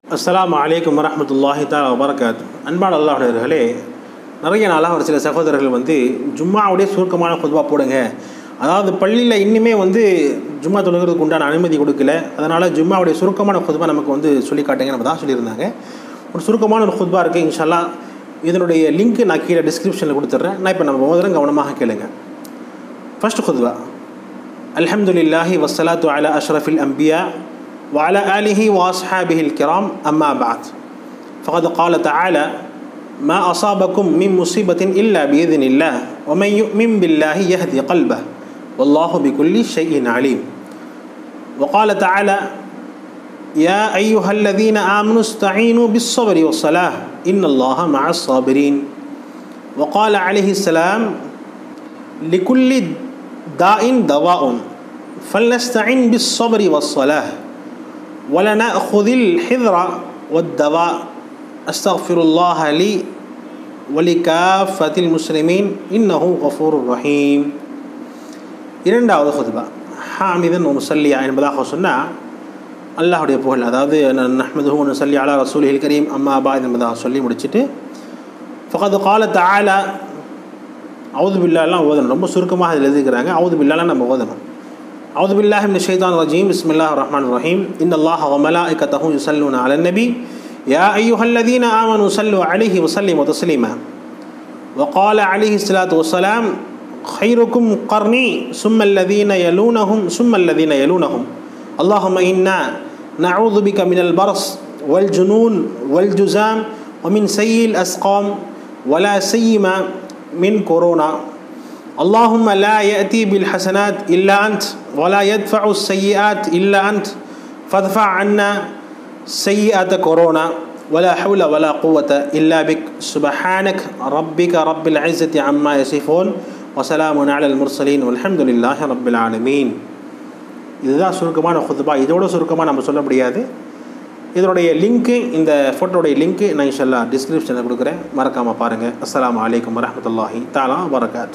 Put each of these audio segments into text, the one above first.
அஸ்ஸலாமு அலைக்கும் வரஹ்மத்துல்லாஹி தஆலா வபரகாத் அன்பான அல்லாஹர்களே நிறைய நாளாக ஒரு சில சகோதரர்கள் வந்து ஜும்மாவுடைய சுருக்கமான குத்பா போடுங்க அதாவது பள்ளியில் இன்னுமே வந்து ஜும்மா தொழுகிறதுக்கு உண்டான அனுமதி கொடுக்கல அதனால் ஜும்மாவுடைய சுருக்கமான குத்பா நமக்கு வந்து சொல்லி காட்டுங்க நம்ம தான் சொல்லியிருந்தாங்க ஒரு சுருக்கமான ஒரு குத்பா இருக்குது இன்ஷால்லா இதனுடைய லிங்க் நான் கீழே டிஸ்கிரிப்ஷனில் கொடுத்துட்றேன் நான் இப்போ நம்ம முதல்ல கவனமாக கேளுங்க ஃபர்ஸ்ட் குத்பா அல்ஹம்துலில்லாஹி வஸ்ஸலாத்து அலா அஷ்ரஃபில் அம்பியா وعلى آله وأصحابه الكرام أما بعد فقد قال تعالى ما أصابكم من مصيبة إلا بإذن الله ومن يؤمن بالله يهدي قلبه والله بكل شيء عليم وقال تعالى يا أيها الذين آمنوا استعينوا بالصبر والصلاة إن الله مع الصابرين وقال عليه السلام لكل داء دواء فلنستعن بالصبر والصلاة ولنأخذ الحذر والدواء أستغفر الله لي ولكافة المسلمين إنه غفور رحيم இரண்டாவது ஹுத்பா ஹாமிதன் முசல்லியா என்பதாக சொன்னால் அல்லாஹுடைய புகழ் அதாவது நஹ்மது சல்லி அலா ரசூலில் கரீம் அம்மா அபா என்பதாக சொல்லி முடிச்சுட்டு ஃபகது கால தாலா அவுது பில்லாலாம் ஓதணும் ரொம்ப சுருக்கமாக அதில் எழுதிக்கிறாங்க அவுது பில்லாலாம் நம்ம ஓதணும் أعوذ بالله من الشيطان الرجيم بسم الله الرحمن الرحيم إن الله وملائكته يصلون على النبي يا أيها الذين آمنوا صلوا عليه وسلموا تسليما وقال عليه الصلاة والسلام خيركم قرني ثم الذين يلونهم ثم الذين يلونهم اللهم إنا نعوذ بك من البرص والجنون والجزام ومن سيء الأسقام ولا سيما من كورونا اللهم لا يأتي بالحسنات إلا أنت ولا يدفع السيئات إلا أنت فادفع عنا سيئة كورونا ولا حول ولا قوة إلا بك سبحانك ربك رب العزة عما يصفون وسلام على المرسلين والحمد لله رب العالمين இதுதான் சுருக்கமான குத்துபா இதோட சுருக்கமாக நம்ம சொல்ல முடியாது இதனுடைய லிங்க்கு இந்த ஃபோட்டோடைய லிங்க்கு நான் இன்ஷல்லா டிஸ்கிரிப்ஷனில் கொடுக்குறேன் மறக்காமல் பாருங்கள் அஸ்லாம் வலைக்கம் வரமத்துல்லாஹி தாலா வரகாத்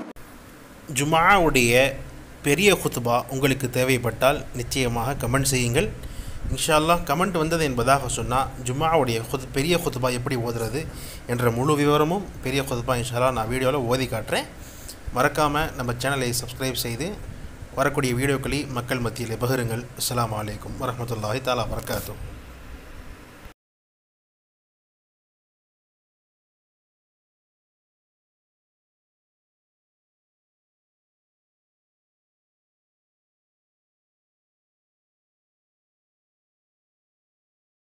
ஜுமாவுடைய பெரிய குத்துபா உங்களுக்கு தேவைப்பட்டால் நிச்சயமாக கமெண்ட் செய்யுங்கள் இன்ஷால்லா கமெண்ட் வந்தது என்பதாக சொன்னால் ஜும்மாவுடைய குத் பெரிய குத்துபா எப்படி ஓதுறது என்ற முழு விவரமும் பெரிய குத்துபா இன்ஷால்லா நான் வீடியோவில் ஓதி காட்டுறேன் மறக்காமல் நம்ம சேனலை சப்ஸ்கிரைப் செய்து வரக்கூடிய வீடியோக்களை மக்கள் மத்தியில் பகிருங்கள் அஸ்லாம் வலைக்கம் வரமத்துல்லாஹி தாலா வரகாத்தூ